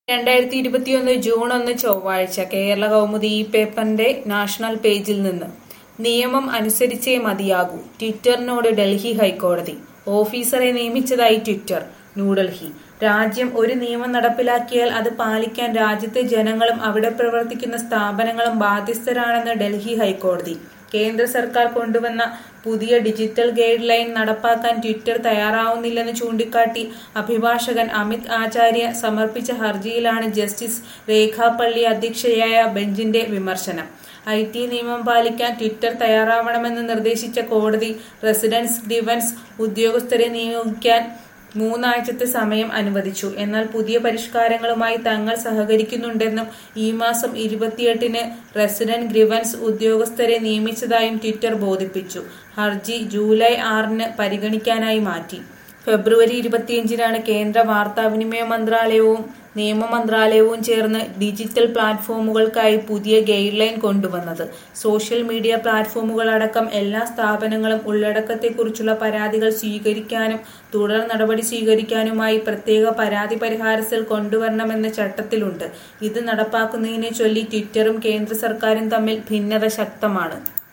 രണ്ടായിരത്തി ഇരുപത്തിയൊന്ന് ജൂൺ ഒന്ന് ചൊവ്വാഴ്ച കേരള കൗമുദി ഈ പേപ്പറിന്റെ നാഷണൽ പേജിൽ നിന്ന് നിയമം അനുസരിച്ചേ മതിയാകൂ ട്വിറ്ററിനോട് ഡൽഹി ഹൈക്കോടതി ഓഫീസറെ നിയമിച്ചതായി ട്വിറ്റർ ന്യൂഡൽഹി രാജ്യം ഒരു നിയമം നടപ്പിലാക്കിയാൽ അത് പാലിക്കാൻ രാജ്യത്തെ ജനങ്ങളും അവിടെ പ്രവർത്തിക്കുന്ന സ്ഥാപനങ്ങളും ബാധ്യസ്ഥരാണെന്ന് ഡൽഹി ഹൈക്കോടതി കേന്ദ്ര സർക്കാർ കൊണ്ടുവന്ന പുതിയ ഡിജിറ്റൽ ഗൈഡ് ലൈൻ നടപ്പാക്കാൻ ട്വിറ്റർ തയ്യാറാവുന്നില്ലെന്ന് ചൂണ്ടിക്കാട്ടി അഭിഭാഷകൻ അമിത് ആചാര്യ സമർപ്പിച്ച ഹർജിയിലാണ് ജസ്റ്റിസ് രേഖാപ്പള്ളി അധ്യക്ഷയായ ബെഞ്ചിന്റെ വിമർശനം ഐ ടി നിയമം പാലിക്കാൻ ട്വിറ്റർ തയ്യാറാവണമെന്ന് നിർദ്ദേശിച്ച കോടതി റെസിഡൻസ് ഡിഫൻസ് ഉദ്യോഗസ്ഥരെ നിയോഗിക്കാൻ മൂന്നാഴ്ചത്തെ സമയം അനുവദിച്ചു എന്നാൽ പുതിയ പരിഷ്കാരങ്ങളുമായി തങ്ങൾ സഹകരിക്കുന്നുണ്ടെന്നും ഈ മാസം ഇരുപത്തിയെട്ടിന് റെസിഡന്റ് ഗ്രിവൻസ് ഉദ്യോഗസ്ഥരെ നിയമിച്ചതായും ട്വിറ്റർ ബോധിപ്പിച്ചു ഹർജി ജൂലൈ ആറിന് പരിഗണിക്കാനായി മാറ്റി ഫെബ്രുവരി ഇരുപത്തിയഞ്ചിനാണ് കേന്ദ്ര വാർത്താവിനിമയ മന്ത്രാലയവും നിയമ മന്ത്രാലയവും ചേർന്ന് ഡിജിറ്റൽ പ്ലാറ്റ്ഫോമുകൾക്കായി പുതിയ ഗൈഡ് ലൈൻ കൊണ്ടുവന്നത് സോഷ്യൽ മീഡിയ പ്ലാറ്റ്ഫോമുകൾ അടക്കം എല്ലാ സ്ഥാപനങ്ങളും ഉള്ളടക്കത്തെക്കുറിച്ചുള്ള പരാതികൾ സ്വീകരിക്കാനും തുടർ നടപടി സ്വീകരിക്കാനുമായി പ്രത്യേക പരാതി പരിഹാര സെൽ കൊണ്ടുവരണമെന്ന് ചട്ടത്തിലുണ്ട് ഇത് നടപ്പാക്കുന്നതിനെ ചൊല്ലി ട്വിറ്ററും കേന്ദ്ര സർക്കാരും തമ്മിൽ ഭിന്നത ശക്തമാണ്